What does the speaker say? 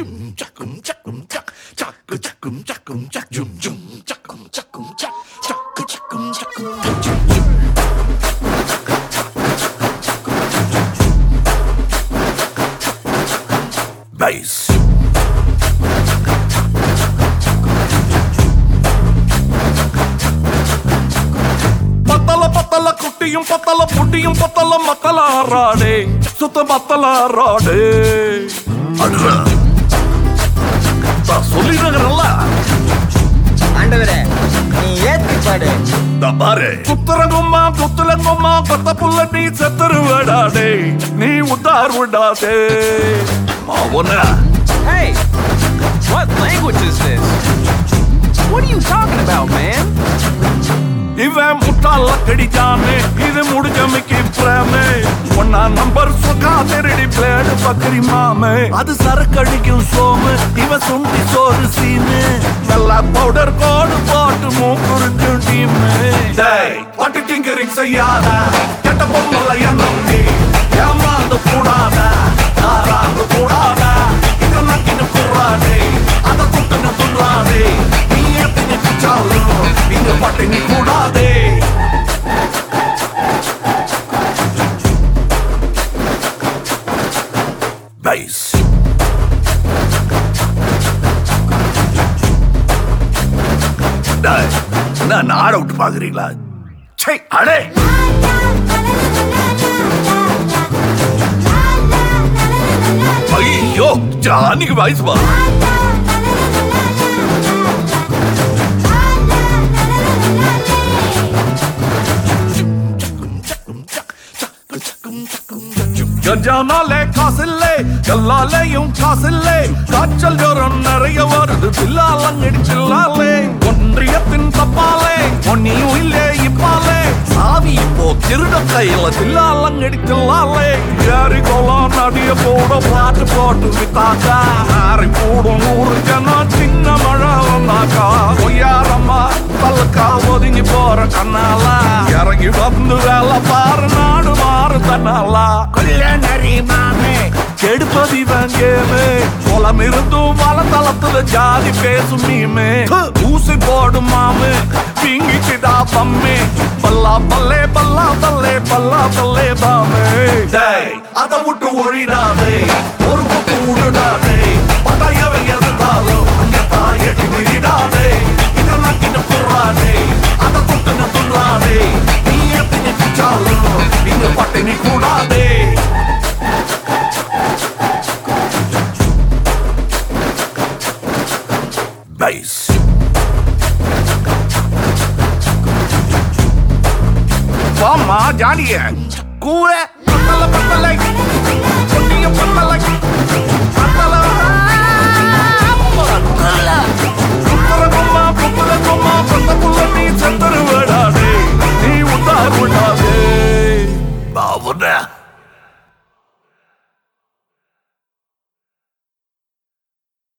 Jum jakum jakum jak jak jakum jakum jak jum jum jakum jakum jak jak jakum jakum jak jum jum Bass. பத்தல பத்தல குட்டியும் பத்தல புட்டியும் பத்தல மக்களாராடே சுத்த பத்தலாராடே அடுறா நான் சொல்லிடுறேன்ல ஆண்டவரே நீ ஏத்தி பாடு நான் பாரு குத்துறங்கும்மா குத்துலங்கும்மா கொத்த புள்ள நீ செத்துருவடாடே நீ உத்தார் விடாதே மாவன Hey, what language is this? What are you talking about, man? இவன் முட்டாள கடிச்சானே இது முடிஞ்சமைக்கு பிரேமே ஒன்னா நம்பர் சொக்கா திருடி பிளேடு பக்கரி மாமே அது சரக்கடிக்கும் சோமு இவன் சுண்டி சோறு சீனு நல்லா பவுடர் கோடு போட்டு மூக்குறிஞ்சும் டீமு டேய் பட்டு டிங்கரிங் செய்யாத கெட்ட பொம்மல எண்ணம் நீ ஏமாந்து கூடாத தாராந்து கூடாத இதை நக்கின்னு கூடாதே அதை துட்டுன்னு துள்ளாதே நீ எத்தனை பிச்சாலும் இங்க பட்டினி கூடாதே Bass. டேய், என்ன நாட விட்டு பாக்குறீங்களா சே அடே ஐயோ ஜானிக்கு வயசு பா கஞ்சானாலே காசில்லே கல்லாலேயும் காசில்லே காய்ச்சல் ஜோரம் நிறைய வருது பில்லாலங்கடி பில்லாலே ஒன்றியத்தின் தப்பாலே ஒன்னியும் இல்லே இப்பாலே சாவி இப்போ திருட கையில தில்லாலங்கடி தில்லாலே ஏறி கொலாம் நடிய போட பாட்டு போட்டு வித்தாக்கா ஆறி போடும் ஊரு ஜனம் சின்ன மழை வந்தாக்கா பொய்யாரம்மா பல்லுக்கா ஒதுங்கி போற கண்ணாலா இறங்கி வந்து வேலை பாரு நாடு மாறு தன்னாலா கொல்ல நரி மாமே கெடுப்பது இவன் கேமு குளம் இருந்தும் வளத்தளத்துல ஜாதி பேசும் நீமே ஊசி போடும் மாமு பிங்கிச்சுடா பம்மே பல்லா பல்லே பல்லா பல்லே பல்லா பல்லே பாமே டேய் அதை விட்டு ஒழிடாதே ஒரு பக்கம் விடுடாதே பட்டாயவை எதிர்த்தாலும் அங்க தாயடி விழிடாதே இதெல்லாம் கிட்ட புறாதே அதை தொட்டுன்னு துள்ளாதே நீ எத்தனை பிச்சாலும் இங்க பட்டினி கூடாதே Bass. வாமா ஜாடிய கூற பத்தல பத்தலை பொன்னிய பத்தலை